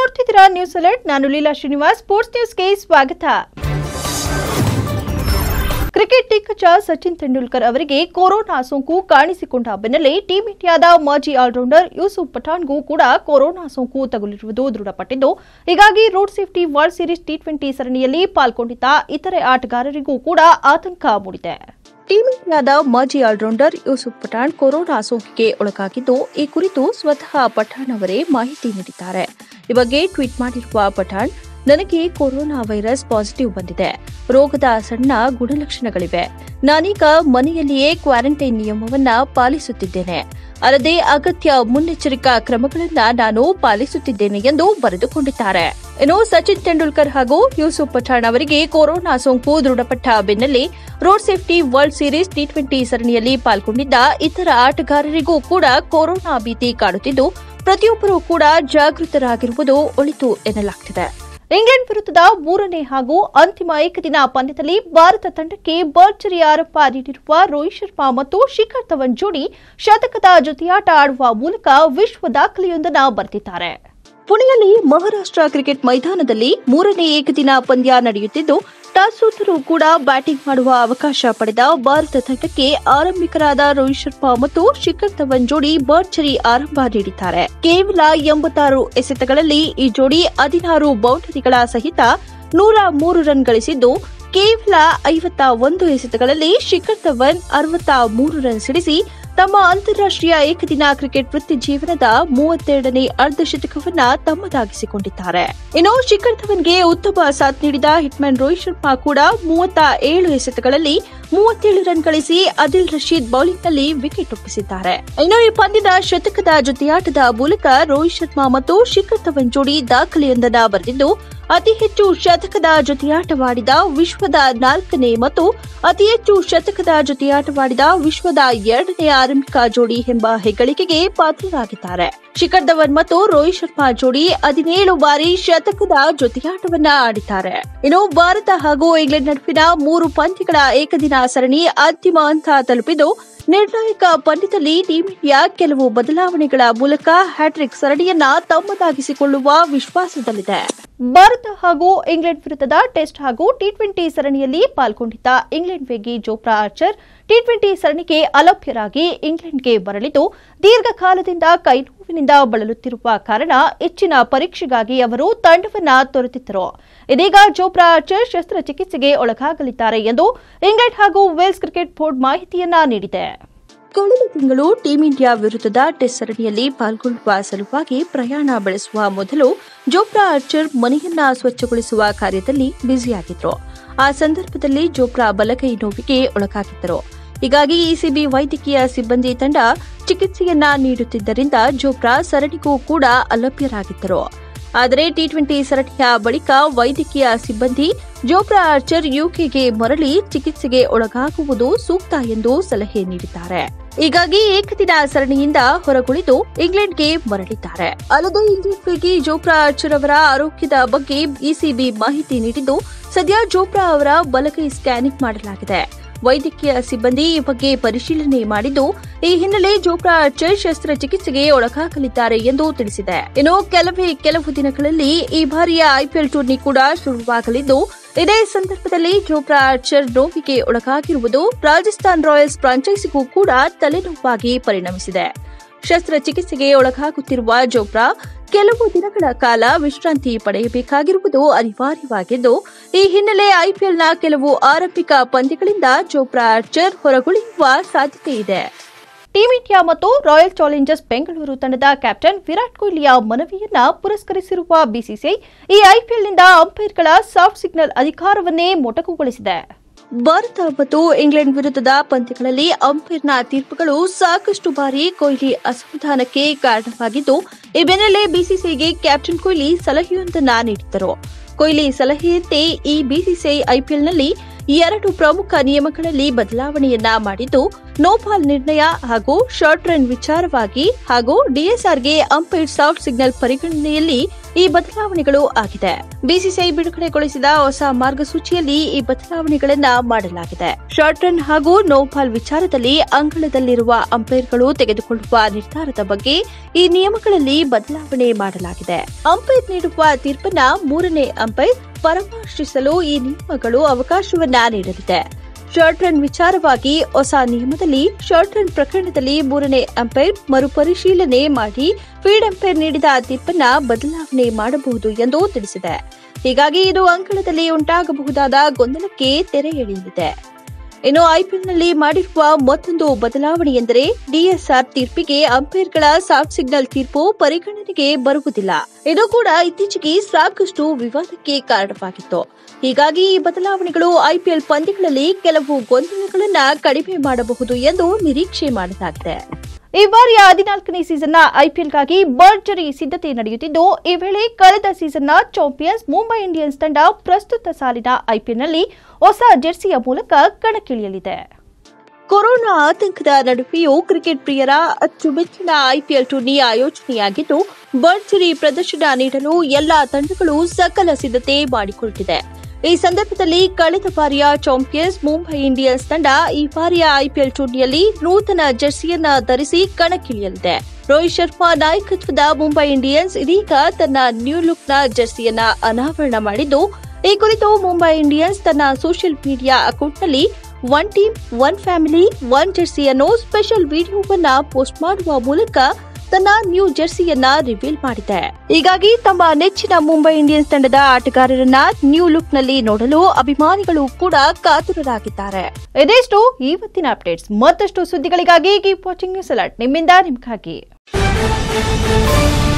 ನೋಡ್ತಿದ್ದೀರಾ news alert ನಾನು Leela Srinivas sports ನ್ಯೂಸ್ಗೆ ಸ್ವಾಗತ ಕ್ರಿಕೆಟ್ ದಿಗ್ಗಜ ಸಚಿನ್ ತೆಂಡೂಲ್ಕರ್ ಅವರಿಗೆ ಕೊರೋನಾ ಸೋಂಕು ಕಾಣಿಸಿಕೊಂಡ ಬೆನ್ನಲ್ಲೇ ಟೀಂ ಇಂಡಿಯಾದ ಮಾಜಿ ಆಲ್ರೌಂಡರ್ ಯೂಸುಫ್ ಪಠಾಣ್ಗೂ ಕೂಡ ಕೊರೋನಾ ಸೋಂಕು ತಗುಲಿರುವುದು ದೃಢಪಟ್ಟಿದ್ದು ಹೀಗಾಗಿ road safety world series T twenty ಸರಣಿಯಲ್ಲಿ ಪಾಲ್ಗೊಂಡಿದ್ದ ಇತರೆ ಆಟಗಾರರಿಗೂ ಕೂಡ ಆತಂಕ ಮೂಡಿದೆ ಟೀಂ ಇಂಡಿಯಾದ ಮಾಜಿ ಆಲ್ರೌಂಡರ್ ಯೂಸುಫ್ ಪಠಾಣ್ ಕೊರೋನಾ ಸೋಂಕಿಗೆ ಒಳಗಾಗಿದ್ದು ಈ ಕುರಿತು ಸ್ವತಃ ಪಠಾಣ್ ಅವರೇ ಮಾಹಿತಿ ನೀಡಿದ್ದಾರೆ ಈ ಬಗ್ಗೆ ಟ್ವೀಟ್ ಮಾಡಿರುವ ಪಠಾಣ್ ನನಗೆ ಕೊರೋನಾ ವೈರಸ್ ಪಾಸಿಟಿವ್ ಬಂದಿದೆ ರೋಗದ ಸಣ್ಣ ಗುಣಲಕ್ಷಣಗಳಿವೆ ನಾನೀಗ ಮನೆಯಲ್ಲಿಯೇ ಕ್ವಾರಂಟೈನ್ ನಿಯಮವನ್ನ ಪಾಲಿಸುತ್ತಿದ್ದೇನೆ ಅಲ್ಲದೆ ಅಗತ್ಯ ಮುನ್ನೆಚ್ಚರಿಕಾ ಕ್ರಮಗಳನ್ನ ನಾನು ಪಾಲಿಸುತ್ತಿದ್ದೇನೆ ಎಂದು ಬರೆದುಕೊಂಡಿದ್ದಾರೆ ಇನ್ನು ಸಚಿನ್ ತೆಂಡೂಲ್ಕರ್ ಹಾಗೂ ಯೂಸುಫ್ ಪಠಾಣ್ ಅವರಿಗೆ ಕೊರೋನಾ ಸೋಂಕು ದೃಢಪಟ್ಟ ಬೆನ್ನಲ್ಲೇ road safety world series T twenty ಸರಣಿಯಲ್ಲಿ ಪಾಲ್ಗೊಂಡಿದ್ದ ಇತರ ಆಟಗಾರರಿಗೂ ಕೂಡ ಕೊರೋನಾ ಭೀತಿ ಕಾಡುತ್ತಿದ್ದು ಪ್ರತಿಯೊಬ್ಬರೂ ಕೂಡ ಜಾಗೃತರಾಗಿರುವುದು ಒಳಿತು ಎನ್ನಲಾಗ್ತಿದೆ ಇಂಗ್ಲೆಂಡ್ ವಿರುದ್ಧದ ಮೂರನೇ ಹಾಗೂ ಅಂತಿಮ ಏಕದಿನ ಪಂದ್ಯದಲ್ಲಿ ಭಾರತ ತಂಡಕ್ಕೆ ಭರ್ಜರಿ ಆರಂಭ ನೀಡಿರುವ ರೋಹಿತ್ ಶರ್ಮಾ ಮತ್ತು ಶಿಖರ್ ಧವನ್ ಜೋಡಿ ಶತಕದ ಜೊತೆಯಾಟ ಆಡುವ ಮೂಲಕ ವಿಶ್ವ ದಾಖಲೆಯೊಂದನ್ನು ಬರೆದಿದ್ದಾರೆ ಪುಣೆಯಲ್ಲಿ ಮಹಾರಾಷ್ಟ್ರ ಕ್ರಿಕೆಟ್ ಮೈದಾನದಲ್ಲಿ ಮೂರನೇ ಏಕದಿನ ಪಂದ್ಯ ನಡೆಯುತ್ತಿದ್ದು ಟಾಸ್ ಸೋತರೂ ಕೂಡ ಬ್ಯಾಟಿಂಗ್ ಮಾಡುವ ಅವಕಾಶ ಪಡೆದ ಭಾರತ ತಂಡಕ್ಕೆ ಆರಂಭಿಕರಾದ ರೋಹಿತ್ ಶರ್ಮಾ ಮತ್ತು ಶಿಖರ್ ಧವನ್ ಜೋಡಿ ಭರ್ಜರಿ ಆರಂಭ ನೀಡಿದ್ದಾರೆ ಕೇವಲ ಎಂಬತ್ತಾರು ಎಸೆತಗಳಲ್ಲಿ ಈ ಜೋಡಿ ಹದಿನಾರು ಬೌಂಡರಿಗಳ ಸಹಿತ ನೂರ ಮೂರು ರನ್ ಗಳಿಸಿದ್ದು ಕೇವಲ ಐವತ್ತ ಒಂದು ಎಸೆತಗಳಲ್ಲಿ ಶಿಖರ್ ಧವನ್ ಅರವತ್ತ ಮೂರು ರನ್ ಸಿಡಿಸಿ ತಮ್ಮ ಅಂತಾರಾಷ್ಟ್ರೀಯ ಏಕದಿನ ಕ್ರಿಕೆಟ್ ವೃತ್ತಿ ಜೀವನದ ಮೂವತ್ತೆರಡನೇ ಅರ್ಧಶತಕವನ್ನ ತಮ್ಮದಾಗಿಸಿಕೊಂಡಿದ್ದಾರೆ ಇನ್ನು ಶಿಖರ್ ಧವನ್ಗೆ ಉತ್ತಮ ಸಾಥ್ ನೀಡಿದ ಹಿಟ್ಮ್ಯಾನ್ ರೋಹಿತ್ ಶರ್ಮಾ ಕೂಡ ಮೂವತ್ತ ಏಳು ಎಸೆತಗಳಲ್ಲಿ ಮೂವತ್ತೇಳು ರನ್ ಗಳಿಸಿ ಅದಿಲ್ ರಶೀದ್ ಬೌಲಿಂಗ್ನಲ್ಲಿ ವಿಕೆಟ್ ಒಪ್ಪಿಸಿದ್ದಾರೆ ಇನ್ನು ಈ ಪಂದ್ಯದ ಶತಕದ ಜೊತೆಯಾಟದ ಮೂಲಕ ರೋಹಿತ್ ಶರ್ಮಾ ಮತ್ತು ಶಿಖರ್ ಧವನ್ ಜೋಡಿ ದಾಖಲೆಯೊಂದನ್ನ ಬರೆದಿದ್ದು ಅತಿ ಹೆಚ್ಚು ಶತಕದ ಜೊತೆಯಾಟವಾಡಿದ ವಿಶ್ವದ ನಾಲ್ಕನೇ ಮತ್ತು ಅತಿ ಹೆಚ್ಚು ಶತಕದ ಜೊತೆಯಾಟವಾಡಿದ ವಿಶ್ವದ ಎರಡನೇ ಆರಂಭಿಕ ಜೋಡಿ ಎಂಬ ಹೆಗ್ಗಳಿಕೆಗೆ ಪಾತ್ರರಾಗಿದ್ದಾರೆ ಶಿಖರ್ ಧವನ್ ಮತ್ತು ರೋಹಿತ್ ಶರ್ಮಾ ಜೋಡಿ ಹದಿನೇಳು ಬಾರಿ ಶತಕದ ಜೊತೆಯಾಟವನ್ನ ಆಡಿದ್ದಾರೆ ಇನ್ನು ಭಾರತ ಹಾಗೂ ಇಂಗ್ಲೆಂಡ್ ನಡುವಿನ ಮೂರು ಪಂದ್ಯಗಳ ಏಕದಿನ ಸರಣಿ ಅಂತಿಮ ಹಂತ ತಲುಪಿದ್ದು ನಿರ್ಣಾಯಕ ಪಂದ್ಯದಲ್ಲಿ ಟೀಂ ಇಂಡಿಯಾ ಕೆಲವು ಬದಲಾವಣೆಗಳ ಮೂಲಕ ಹ್ಯಾಟ್ರಿಕ್ ಸರಣಿಯನ್ನ ತಮ್ಮದಾಗಿಸಿಕೊಳ್ಳುವ ವಿಶ್ವಾಸದಲ್ಲಿದೆ ಭಾರತ ಹಾಗೂ ಇಂಗ್ಲೆಂಡ್ ವಿರುದ್ಧದ ಟೆಸ್ಟ್ ಹಾಗೂ ಟಿ ಟ್ವೆಂಟಿ ಸರಣಿಯಲ್ಲಿ ಪಾಲ್ಗೊಂಡಿದ್ದ ಇಂಗ್ಲೆಂಡ್ ವೇಗಿ ಜೋಪ್ರಾ ಆರ್ಚರ್ ಟಿ ಟ್ವೆಂಟಿ ಸರಣಿಗೆ ಅಲಭ್ಯರಾಗಿ ಇಂಗ್ಲೆಂಡ್ಗೆ ಬರಲಿದ್ದು ದೀರ್ಘಕಾಲದಿಂದ ಕೈನೋವಿನಿಂದ ಬಳಲುತ್ತಿರುವ ಕಾರಣ ಹೆಚ್ಚಿನ ಪರೀಕ್ಷೆಗಾಗಿ ಅವರು ತಂಡವನ್ನ ತೊರೆತಿದ್ದರು ಇದೀಗ ಜೋಪ್ರಾ ಆರ್ಚರ್ ಶಸ್ತ್ರಚಿಕಿತ್ಸೆಗೆ ಒಳಗಾಗಲಿದ್ದಾರೆ ಎಂದು ಇಂಗ್ಲೆಂಡ್ ಹಾಗೂ ವೇಲ್ಸ್ ಕ್ರಿಕೆಟ್ ಬೋರ್ಡ್ ಮಾಹಿತಿಯನ್ನ ನೀಡಿದೆ ಕಳೆದ ತಿಂಗಳು ಟೀಂ ಇಂಡಿಯಾ ವಿರುದ್ಧದ ಟೆಸ್ಟ್ ಸರಣಿಯಲ್ಲಿ ಪಾಲ್ಗೊಳ್ಳುವ ಸಲುವಾಗಿ ಪ್ರಯಾಣ ಬೆಳೆಸುವ ಮೊದಲು ಜೋಪ್ರಾ ಆರ್ಚರ್ ಮನೆಯನ್ನ ಸ್ವಚ್ಛಗೊಳಿಸುವ ಕಾರ್ಯದಲ್ಲಿ ಬ್ಯುಸಿಯಾಗಿದ್ರು ಆ ಸಂದರ್ಭದಲ್ಲಿ ಜೋಪ್ರಾ ಬಲಗೈ ನೋವಿಗೆ ಒಳಗಾಗಿದ್ದರು ಹೀಗಾಗಿ ಇಸಿಬಿ ವೈದ್ಯಕೀಯ ಸಿಬ್ಬಂದಿ ತಂಡ ಚಿಕಿತ್ಸೆಯನ್ನ ನೀಡುತ್ತಿದ್ದರಿಂದ ಜೋಪ್ರಾ ಸರಣಿಗೂ ಕೂಡ ಅಲಭ್ಯರಾಗಿದ್ದರು ಆದರೆ ಟಿ ಟ್ವೆಂಟಿ ಸರಣಿಯ ಬಳಿಕ ವೈದ್ಯಕೀಯ ಸಿಬ್ಬಂದಿ ಜೋಪ್ರಾ ಆರ್ಚರ್ ಯುಕೆಗೆ ಮರಳಿ ಚಿಕಿತ್ಸೆಗೆ ಒಳಗಾಗುವುದು ಸೂಕ್ತ ಎಂದು ಸಲಹೆ ನೀಡಿದ್ದಾರೆ ಹೀಗಾಗಿ ಏಕದಿನ ಸರಣಿಯಿಂದ ಹೊರಗುಳಿದು ಇಂಗ್ಲೆಂಡ್ಗೆ ಮರಳಿದ್ದಾರೆ ಅಲ್ಲದೆ ಇಂಗ್ಲೆಂಡ್ ವೇಗಿ ಜೋಪ್ರಾ ಆರ್ಚರ್ ಅವರ ಆರೋಗ್ಯದ ಬಗ್ಗೆ ಇಸಿಬಿ ಮಾಹಿತಿ ನೀಡಿದ್ದು ಸದ್ಯ ಜೋಪ್ರಾ ಅವರ ಬಲಗೈ ಸ್ಕ್ಯಾನಿಂಗ್ ಮಾಡಲಾಗಿದೆ ವೈದ್ಯಕೀಯ ಸಿಬ್ಬಂದಿ ಈ ಬಗ್ಗೆ ಪರಿಶೀಲನೆ ಮಾಡಿದ್ದು ಈ ಹಿನ್ನೆಲೆ ಜೋಪ್ರಾ ಆರ್ಚರ್ ಶಸ್ತ್ರಚಿಕಿತ್ಸೆಗೆ ಒಳಗಾಗಲಿದ್ದಾರೆ ಎಂದು ತಿಳಿಸಿದೆ ಇನ್ನು ಕೆಲವೇ ಕೆಲವು ದಿನಗಳಲ್ಲಿ ಈ ಬಾರಿಯ ಐಪಿಎಲ್ ಟೂರ್ನಿ ಕೂಡ ಶುರುವಾಗಲಿದ್ದು ಇದೇ ಸಂದರ್ಭದಲ್ಲಿ ಜೋಪ್ರಾ ಆರ್ಚರ್ ನೋವಿಗೆ ಒಳಗಾಗಿರುವುದು ರಾಜಸ್ಥಾನ್ ರಾಯಲ್ಸ್ ಫ್ರಾಂಚೈಸಿಗೂ ಕೂಡ ತಲೆನೋವಾಗಿ ಪರಿಣಮಿಸಿದೆ ಶಸ್ತ್ರಚಿಕಿತ್ಸೆಗೆ ಒಳಗಾಗುತ್ತಿರುವ ಜೋಪ್ರಾ ಕೆಲವು ದಿನಗಳ ಕಾಲ ವಿಶ್ರಾಂತಿ ಪಡೆಯಬೇಕಾಗಿರುವುದು ಅನಿವಾರ್ಯವಾಗಿದ್ದು ಈ ಹಿನ್ನೆಲೆ ಐಪಿಎಲ್ನ ಕೆಲವು ಆರಂಭಿಕ ಪಂದ್ಯಗಳಿಂದ ಜೋಪ್ರಾ ಆರ್ಚರ್ ಹೊರಗುಳಿಯುವ ಸಾಧ್ಯತೆ ಇದೆ ಟೀಂ ಇಂಡಿಯಾ ಮತ್ತು ರಾಯಲ್ ಚಾಲೆಂಜರ್ಸ್ ಬೆಂಗಳೂರು ತಂಡದ ಕ್ಯಾಪ್ಟನ್ ವಿರಾಟ್ ಕೊಹ್ಲಿಯ ಮನವಿಯನ್ನ ಪುರಸ್ಕರಿಸಿರುವ ಬಿಸಿಸಿಐ ಈ ಐಪಿಎಲ್ನಿಂದ ಅಂಪೈರ್ಗಳ ಸಾಫ್ಟ್ ಸಿಗ್ನಲ್ ಅಧಿಕಾರವನ್ನೇ ಮೊಟಕುಗೊಳಿಸಿದೆ ಭಾರತ ಮತ್ತು ಇಂಗ್ಲೆಂಡ್ ವಿರುದ್ಧದ ಪಂದ್ಯಗಳಲ್ಲಿ ಅಂಪೈರ್ನ ತೀರ್ಪುಗಳು ಸಾಕಷ್ಟು ಬಾರಿ ಕೊಹ್ಲಿ ಅಸಮಾಧಾನಕ್ಕೆ ಕಾರಣವಾಗಿದ್ದು ಈ ಬೆನ್ನಲ್ಲೇ ಬಿಸಿಸಿಐಗೆ ಕ್ಯಾಪ್ಟನ್ ಕೊಹ್ಲಿ ಸಲಹೆಯೊಂದನ್ನ ನೀಡಿದ್ದರು ಕೊಹ್ಲಿ ಸಲಹೆಯಂತೆ ಈ ಬಿಸಿಸಿಐ ಐಪಿಎಲ್ನಲ್ಲಿ ಎರಡು ಪ್ರಮುಖ ನಿಯಮಗಳಲ್ಲಿ ಬದಲಾವಣೆಯನ್ನ ಮಾಡಿದ್ದು ನೋಪಾಲ್ ನಿರ್ಣಯ ಹಾಗೂ ಶಾರ್ಟ್ ರನ್ ವಿಚಾರವಾಗಿ ಹಾಗೂ ಡಿಎಸ್ಆರ್ಗೆ ಅಂಪೈರ್ ಸಾಫ್ಟ್ ಸಿಗ್ನಲ್ ಪರಿಗಣನೆಯಲ್ಲಿ ಈ ಬದಲಾವಣೆಗಳು ಆಗಿದೆ ಬಿಸಿಸಿಐ ಬಿಡುಗಡೆಗೊಳಿಸಿದ ಹೊಸ ಮಾರ್ಗಸೂಚಿಯಲ್ಲಿ ಈ ಬದಲಾವಣೆಗಳನ್ನ ಮಾಡಲಾಗಿದೆ ಶಾರ್ಟ್ ರನ್ ಹಾಗೂ ನೋಪಾಲ್ ವಿಚಾರದಲ್ಲಿ ಅಂಗಳದಲ್ಲಿರುವ ಅಂಪೈರ್ಗಳು ತೆಗೆದುಕೊಳ್ಳುವ ನಿರ್ಧಾರದ ಬಗ್ಗೆ ಈ ನಿಯಮಗಳಲ್ಲಿ ಬದಲಾವಣೆ ಮಾಡಲಾಗಿದೆ ಅಂಪೈರ್ ನೀಡುವ ತೀರ್ಪನ್ನ ಮೂರನೇ ಅಂಪೈರ್ ಪರಾಮರ್ಶಿಸಲು ಈ ನಿಯಮಗಳು ಅವಕಾಶವನ್ನ ನೀಡಲಿದೆ ಶಾರ್ಟ್ ರನ್ ವಿಚಾರವಾಗಿ ಹೊಸ ನಿಯಮದಲ್ಲಿ ಶಾರ್ಟ್ ರನ್ ಪ್ರಕರಣದಲ್ಲಿ ಮೂರನೇ ಅಂಪೈರ್ ಮರುಪರಿಶೀಲನೆ ಮಾಡಿ ಫೀಡ್ ಅಂಪೈರ್ ನೀಡಿದ ತೀರ್ಪನ್ನ ಬದಲಾವಣೆ ಮಾಡಬಹುದು ಎಂದು ತಿಳಿಸಿದೆ ಹೀಗಾಗಿ ಇದು ಅಂಕಣದಲ್ಲಿ ಉಂಟಾಗಬಹುದಾದ ಗೊಂದಲಕ್ಕೆ ತೆರೆ ಎಳೆಯಲಿದೆ ಇನ್ನು ಐಪಿಎಲ್ನಲ್ಲಿ ಮಾಡಿರುವ ಮತ್ತೊಂದು ಬದಲಾವಣೆ ಎಂದರೆ ಡಿಎಸ್ಆರ್ ತೀರ್ಪಿಗೆ ಅಂಪೈರ್ಗಳ ಸಾಫ್ಟ್ ಸಿಗ್ನಲ್ ತೀರ್ಪು ಪರಿಗಣನೆಗೆ ಬರುವುದಿಲ್ಲ ಇದು ಕೂಡ ಇತ್ತೀಚೆಗೆ ಸಾಕಷ್ಟು ವಿವಾದಕ್ಕೆ ಕಾರಣವಾಗಿತ್ತು ಹೀಗಾಗಿ ಈ ಬದಲಾವಣೆಗಳು ಐಪಿಎಲ್ ಪಂದ್ಯಗಳಲ್ಲಿ ಕೆಲವು ಗೊಂದಲಗಳನ್ನ ಕಡಿಮೆ ಮಾಡಬಹುದು ಎಂದು ನಿರೀಕ್ಷೆ ಮಾಡಲಾಗಿದೆ ಈ ಬಾರಿಯ ಹದಿನಾಲ್ಕನೇ ಸೀಸನ್ನ ಐಪಿಎಲ್ಗಾಗಿ ಭರ್ಜರಿ ಸಿದ್ಧತೆ ನಡೆಯುತ್ತಿದ್ದು ಈ ವೇಳೆ ಕಳೆದ ಸೀಸನ್ನ ಚಾಂಪಿಯನ್ಸ್ ಮುಂಬೈ ಇಂಡಿಯನ್ಸ್ ತಂಡ ಪ್ರಸ್ತುತ ಸಾಲಿನ ಐಪಿಎಲ್ನಲ್ಲಿ ಹೊಸ ಜೆರ್ಸಿಯ ಮೂಲಕ ಕಣಕ್ಕಿಳಿಯಲಿದೆ ಕೊರೋನಾ ಆತಂಕದ ನಡುವೆಯೂ ಕ್ರಿಕೆಟ್ ಪ್ರಿಯರ ಅಚ್ಚುಮೆಚ್ಚಿನ ಐಪಿಎಲ್ ಟೂರ್ನಿ ಆಯೋಜನೆಯಾಗಿದ್ದು ಭರ್ಜರಿ ಪ್ರದರ್ಶನ ನೀಡಲು ಎಲ್ಲಾ ತಂಡಗಳು ಸಕಲ ಸಿದ್ಧತೆ ಮಾಡಿಕೊಳ್ಳುತ್ತಿದೆ ಈ ಸಂದರ್ಭದಲ್ಲಿ ಕಳೆದ ಬಾರಿಯ ಚಾಂಪಿಯನ್ಸ್ ಮುಂಬೈ ಇಂಡಿಯನ್ಸ್ ತಂಡ ಈ ಬಾರಿಯ ಐಪಿಎಲ್ ಟೂರ್ನಿಯಲ್ಲಿ ನೂತನ ಜೆರ್ಸಿಯನ್ನ ಧರಿಸಿ ಕಣಕ್ಕಿಳಿಯಲಿದೆ ರೋಹಿತ್ ಶರ್ಮಾ ನಾಯಕತ್ವದ ಮುಂಬೈ ಇಂಡಿಯನ್ಸ್ ಇದೀಗ ತನ್ನ ನ್ಯೂ ಲುಕ್ನ ಜೆರ್ಸಿಯನ್ನ ಅನಾವರಣ ಮಾಡಿದ್ದು ಈ ಕುರಿತು ಮುಂಬೈ ಇಂಡಿಯನ್ಸ್ ತನ್ನ ಸೋಷಿಯಲ್ ಮೀಡಿಯಾ ಅಕೌಂಟ್ನಲ್ಲಿ one team one family one ಜೆರ್ಸಿಯನ್ನು ಸ್ಪೆಷಲ್ ವಿಡಿಯೋವನ್ನ ಪೋಸ್ಟ್ ಮಾಡುವ ಮೂಲಕ ತನ್ನ ನ್ಯೂ ಜೆರ್ಸಿಯನ್ನ ರಿವೀಲ್ ಮಾಡಿದೆ ಹೀಗಾಗಿ ತಮ್ಮ ನೆಚ್ಚಿನ ಮುಂಬೈ ಇಂಡಿಯನ್ಸ್ ತಂಡದ ಆಟಗಾರರನ್ನ ನ್ಯೂ ಲುಕ್ ನಲ್ಲಿ ನೋಡಲು ಅಭಿಮಾನಿಗಳು ಕೂಡ ಕಾತುರರಾಗಿದ್ದಾರೆ ಇದೆಷ್ಟು ಇವತ್ತಿನ ಅಪ್ಡೇಟ್ಸ್ ಮತ್ತಷ್ಟು ಸುದ್ದಿಗಳಿಗಾಗಿ ಕೀಪ್ ವಾಚಿಂಗ್ ನ್ಯೂಸ್ ಅಲರ್ಟ್ ನಿಮ್ಮಿಂದ ನಿಮ್ಗಾಗಿ